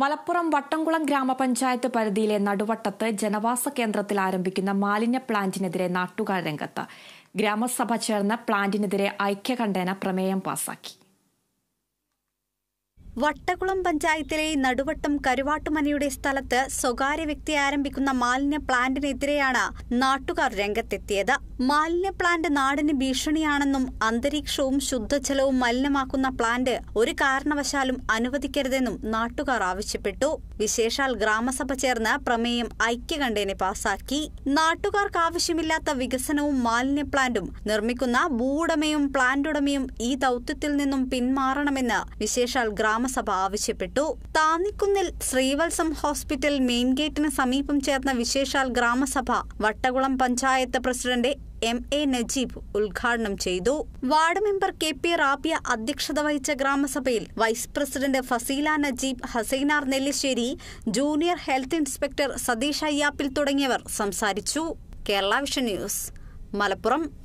മലപ്പുറം വട്ടംകുളം ഗ്രാമപഞ്ചായത്ത് പരിധിയിലെ നടുവട്ടത്ത് ജനവാസ കേന്ദ്രത്തിൽ ആരംഭിക്കുന്ന മാലിന്യ പ്ലാന്റിനെതിരെ നാട്ടുകാർ രംഗത്ത് ഗ്രാമസഭ ചേർന്ന് പ്ലാന്റിനെതിരെ ഐക്യകണ്ഠേന പ്രമേയം പാസാക്കി വട്ടകുളം പഞ്ചായത്തിലെ നടുവട്ടം കരുവാട്ടുമനയുടെ സ്ഥലത്ത് സ്വകാര്യ വ്യക്തി ആരംഭിക്കുന്ന മാലിന്യ പ്ലാന്റിനെതിരെയാണ് നാട്ടുകാർ രംഗത്തെത്തിയത് മാലിന്യ പ്ലാന്റ് നാടിന് ഭീഷണിയാണെന്നും അന്തരീക്ഷവും ശുദ്ധജലവും മലിനമാക്കുന്ന പ്ലാന്റ് ഒരു കാരണവശാലും അനുവദിക്കരുതെന്നും നാട്ടുകാർ ആവശ്യപ്പെട്ടു വിശേഷാൽ ഗ്രാമസഭ ചേർന്ന് പ്രമേയം ഐക്യകണ്ഠേനെ പാസാക്കി നാട്ടുകാർക്ക് ആവശ്യമില്ലാത്ത വികസനവും മാലിന്യ പ്ലാന്റും നിർമ്മിക്കുന്ന ഭൂവുടമയും പ്ലാന്റ് ഉടമയും ഈ ദൌത്യത്തിൽ നിന്നും പിന്മാറണമെന്ന് വിശേഷാൽ ഗ്രാമസഭ ആവശ്യപ്പെട്ടു താന്നിക്കുന്നിൽ ശ്രീവത്സം ഹോസ്പിറ്റൽ മെയിൻ ഗേറ്റിന് സമീപം ചേർന്ന വിശേഷാൽ ഗ്രാമസഭ Vattakulam panchayat president M A Najeeb ഉദ്ഘാടനം ചെയ്തു ward member K P Rabiya അധ്യക്ഷത വഹിച്ച ഗ്രാമസഭയിൽ vice president Fasila Najeeb Hasainar Nellissery junior health inspector Satheesh Ayyappil തുടങ്ങിയവർ സംസാരിച്ചു കേരള വിഷൻ ന്യൂസ് മലപ്പുറം